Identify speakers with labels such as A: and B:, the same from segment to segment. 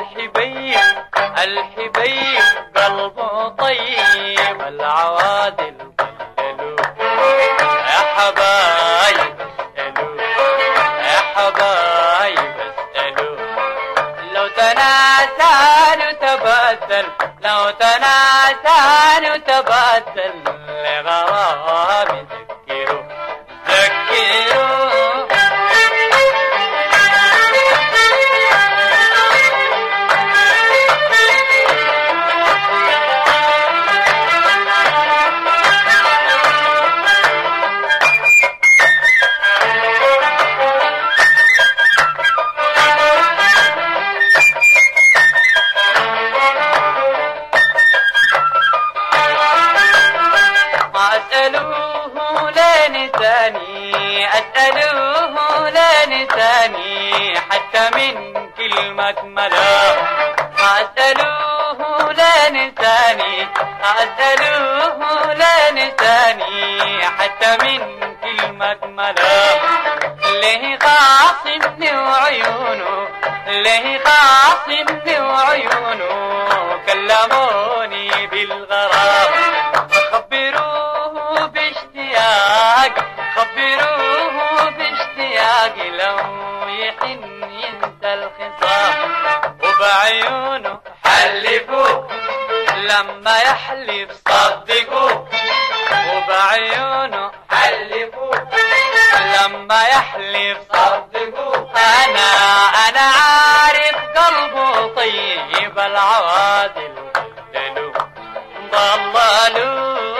A: الحبيب الحبيب قلبه طيب العوادل ضللوا يا حبايب اسألوا يا حبايب اسألوا لو تناسى نتبادل لو تناسى نتبادل لغرام ذكروا ذكروا ما أسألوه لين ثاني أسألوه لين ثاني حتى من كلمة ملا ما أسألوه لين ثاني أسألوه لين ثاني حتى من كلمة ملا ليه خاصمني وعيونه ليه خاصمني وعيونه كلموني بالغرام خبروه باشتياق خبروه باشتياق لو يحن ينسى الخصام وبعيونه حلفوا لما يحلف صدقوا وبعيونه حلفوا لما يحلف صدقوا انا انا عارف قلبه طيب العوادل ضللوا ضللوا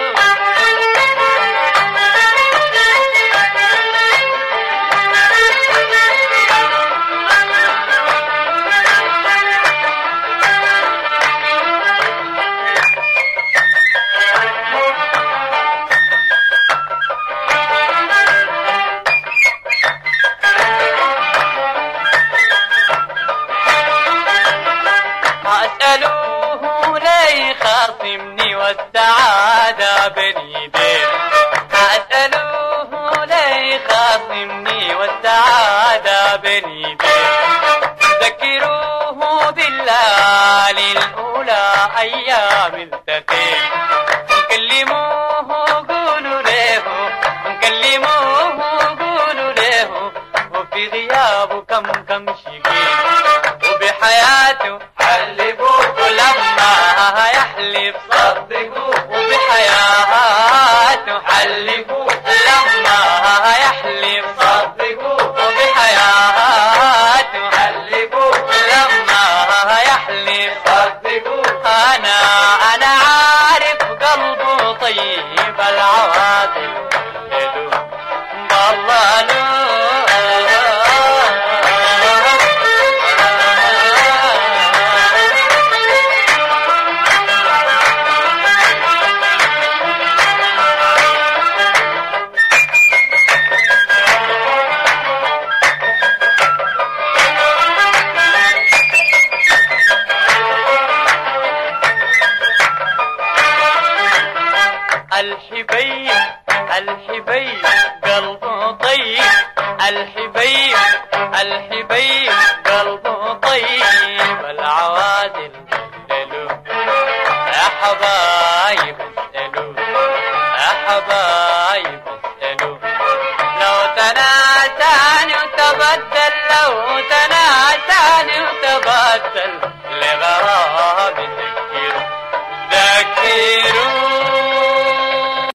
A: ما أسألوه ليه خاصمني والسعادة بين يديه ما أسألوه ليه خاصمني والسعادة بين يديه ذكروه بالليالي الأولى أيام التفين كلموه قولوا له كلموه قولوا له وفي غيابه كم كم شقين وبحياته حلفوا ولما يحلف صدقوا وبحياته حلفوا لما يحلف صدقوا وبحياته حلفوا لما يحلف صدقوا انا انا عارف قلبه طيب العوادل ضللوا الحبيب الحبيب قلبه طيب الحبيب الحبيب قلبه طيب العوادل دلوا يا حبايب اسألوا يا حبايب